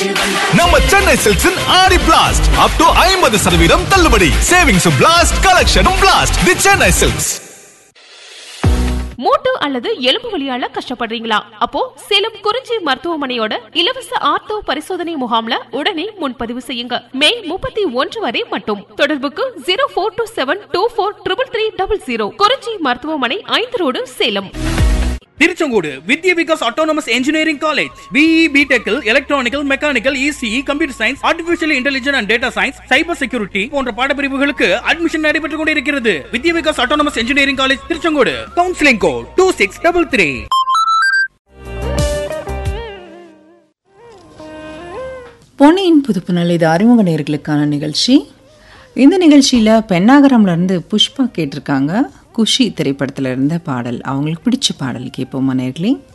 நம்ம சென்னை சில்க்ஸின் ஆடி blast up to ஐம்பது சதவீதம் தள்ளுபடி சேவிங்ஸும் பிளாஸ்ட் கலெக்ஷனும் பிளாஸ்ட் தி சென்னை சில்க்ஸ் மூட்டு அல்லது எலும்பு வலியால கஷ்டப்படுறீங்களா அப்போ சேலம் குறிஞ்சி மருத்துவமனையோட இலவச ஆர்த்தோ பரிசோதனை முகாம்ல உடனே முன்பதிவு செய்யுங்க மே முப்பத்தி ஒன்று வரை மட்டும் தொடர்புக்கு zero four two seven two four triple three double zero Kurinji மருத்துவமனை ஐந்து road Salem Tiruchengode Vidya Vikas autonomous engineering college BE பிடெக்கில் electronical mechanical ECE computer science artificial intelligence and data science cyber security போன்ற பாடப்பிரிவுகளுக்கு அட்மிஷன் நடைபெற்றுக் கொண்டிருக்கிறது Vidya Vikas autonomous engineering college Tiruchengode counselling code two six double three பொன்னியின் புதுப்புணல் இது அறிமுக நேர்களுக்கான நிகழ்ச்சி இந்த நிகழ்ச்சியில் பெண்ணாகரம்ல இருந்து புஷ்பா கேட்டிருக்காங்க குஷி திரைப்படத்துல இருந்த பாடல் அவங்களுக்கு பிடிச்ச பாடல் கேட்போமா நேர்களே